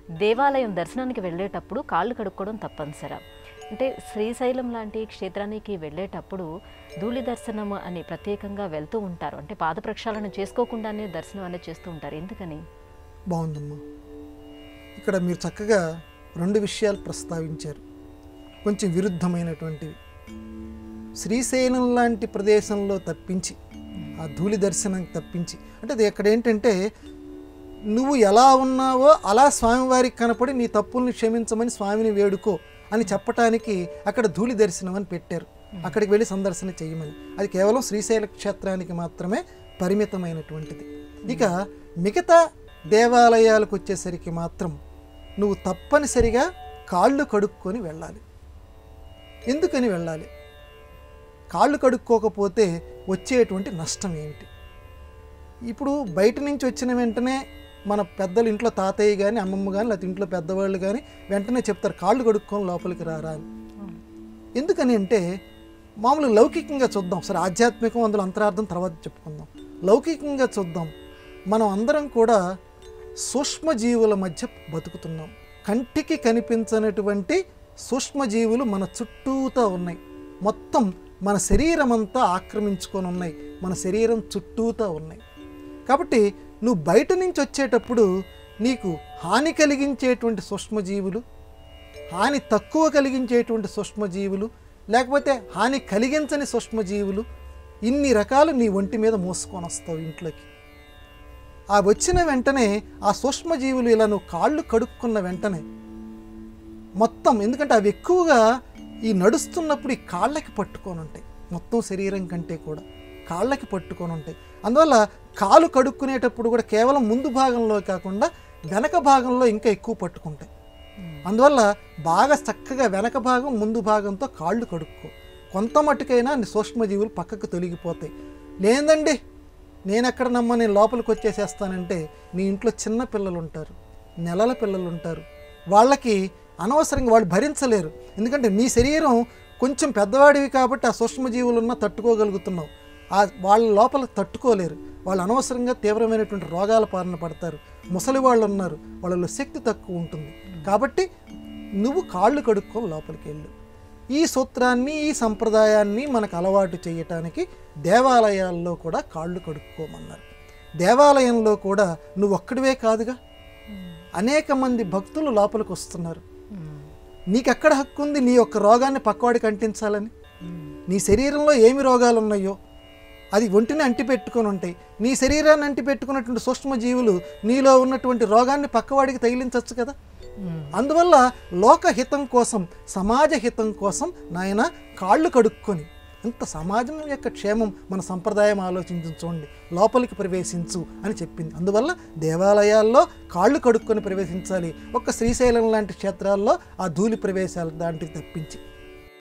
దేవాలయం దర్శనానికి వెళ్ళేటప్పుడు కాళ్ళు కడుక్కోవడం తప్పనిసరా అంటే శ్రీశైలం లాంటి క్షేత్రానికి వెళ్ళేటప్పుడు ధూళి దర్శనం అని ప్రత్యేకంగా వెళ్తూ ఉంటారు అంటే పాద ప్రక్షాళన చేసుకోకుండానే దర్శనం అనేది చేస్తూ ఉంటారు ఎందుకని బాగుందమ్మా ఇక్కడ మీరు చక్కగా రెండు విషయాలు ప్రస్తావించారు కొంచెం విరుద్ధమైనటువంటివి శ్రీశైలం లాంటి ప్రదేశంలో తప్పించి ఆ ధూళి దర్శనం తప్పించి అంటే అది ఇక్కడ ఏంటంటే నువ్వు ఎలా ఉన్నావో అలా స్వామివారికి కనపడి నీ తప్పుల్ని క్షమించమని స్వామిని వేడుకో అని చెప్పటానికి అక్కడ ధూళి దర్శనం అని పెట్టారు అక్కడికి వెళ్ళి సందర్శన చేయమని అది కేవలం శ్రీశైల క్షేత్రానికి మాత్రమే పరిమితమైనటువంటిది ఇక మిగతా దేవాలయాలకు వచ్చేసరికి మాత్రం నువ్వు తప్పనిసరిగా కాళ్ళు కడుక్కొని వెళ్ళాలి ఎందుకని వెళ్ళాలి కాళ్ళు కడుక్కోకపోతే వచ్చేటువంటి నష్టం ఏమిటి ఇప్పుడు బయట నుంచి వచ్చిన వెంటనే మన పెద్దలు ఇంట్లో తాతయ్య కానీ అమ్మమ్మ కానీ లేకపోతే ఇంట్లో పెద్దవాళ్ళు కానీ వెంటనే చెప్తారు కాళ్ళు కడుక్కొని లోపలికి రారా అని ఎందుకని అంటే మామూలు లౌకికంగా చూద్దాం సరే ఆధ్యాత్మికం అందులో అంతరార్థం తర్వాత చెప్పుకుందాం లౌకికంగా చూద్దాం మనం అందరం కూడా సూక్ష్మజీవుల మధ్య బతుకుతున్నాం కంటికి కనిపించనటువంటి సూక్ష్మజీవులు మన చుట్టూతా ఉన్నాయి మొత్తం మన శరీరం అంతా ఆక్రమించుకొని ఉన్నాయి మన శరీరం చుట్టూతా ఉన్నాయి కాబట్టి నువ్వు బయట నుంచి వచ్చేటప్పుడు నీకు హాని కలిగించేటువంటి సూక్ష్మజీవులు హాని తక్కువ కలిగించేటువంటి సూక్ష్మజీవులు లేకపోతే హాని కలిగించని సూక్ష్మజీవులు ఇన్ని రకాలు నీ ఒంటి మీద మోసుకొని వస్తావు ఇంట్లోకి ఆ వచ్చిన వెంటనే ఆ సూక్ష్మజీవులు ఇలా నువ్వు కాళ్ళు కడుక్కున్న వెంటనే మొత్తం ఎందుకంటే అవి ఎక్కువగా ఈ నడుస్తున్నప్పుడు ఈ కాళ్ళకి పట్టుకొని ఉంటాయి మొత్తం శరీరం కంటే కూడా కాళ్ళకి పట్టుకొని ఉంటాయి అందువల్ల కాలు కడుక్కునేటప్పుడు కూడా కేవలం ముందు భాగంలో కాకుండా వెనక భాగంలో ఇంకా ఎక్కువ పట్టుకుంటాయి అందువల్ల బాగా చక్కగా వెనక భాగం ముందు భాగంతో కాళ్ళు కడుక్కో కొంత మట్టుకైనా నీ సూక్ష్మజీవులు పక్కకు తొలగిపోతాయి లేదండి నేను ఎక్కడ నమ్మ నేను లోపలికి వచ్చేసేస్తానంటే నీ ఇంట్లో చిన్న పిల్లలు ఉంటారు నెలల పిల్లలు ఉంటారు వాళ్ళకి అనవసరంగా వాళ్ళు భరించలేరు ఎందుకంటే నీ శరీరం కొంచెం పెద్దవాడివి కాబట్టి ఆ సూక్ష్మజీవులున్నా తట్టుకోగలుగుతున్నావు ఆ వాళ్ళ లోపల తట్టుకోలేరు వాళ్ళు అనవసరంగా తీవ్రమైనటువంటి రోగాల పాలన పడతారు ముసలి వాళ్ళు ఉన్నారు వాళ్ళలో శక్తి తక్కువ ఉంటుంది కాబట్టి నువ్వు కాళ్ళు కడుక్కో లోపలికి వెళ్ళు ఈ సూత్రాన్ని ఈ సంప్రదాయాన్ని మనకు అలవాటు చేయటానికి దేవాలయాల్లో కూడా కాళ్ళు కడుక్కోమన్నారు దేవాలయంలో కూడా నువ్వు ఒక్కడివే కాదుగా అనేక మంది భక్తులు లోపలికి వస్తున్నారు నీకెక్కడ హక్కు ఉంది నీ యొక్క రోగాన్ని పక్కవాడికి అంటించాలని నీ శరీరంలో ఏమి రోగాలు ఉన్నాయో అది ఒంటిని అంటిపెట్టుకొని ఉంటాయి నీ శరీరాన్ని అంటిపెట్టుకున్నటువంటి సూక్ష్మజీవులు నీలో ఉన్నటువంటి రోగాన్ని పక్కవాడికి తగిలించవచ్చు కదా అందువల్ల లోకహితం కోసం సమాజ హితం కోసం నాయన కాళ్ళు కడుక్కొని ఇంత సమాజం యొక్క క్షేమం మన సంప్రదాయం ఆలోచించి చూడండి లోపలికి ప్రవేశించు అని చెప్పింది అందువల్ల దేవాలయాల్లో కాళ్ళు కడుక్కొని ప్రవేశించాలి ఒక్క శ్రీశైలం లాంటి క్షేత్రాల్లో ఆ ధూళి ప్రవేశాలు దాంటికి తప్పించి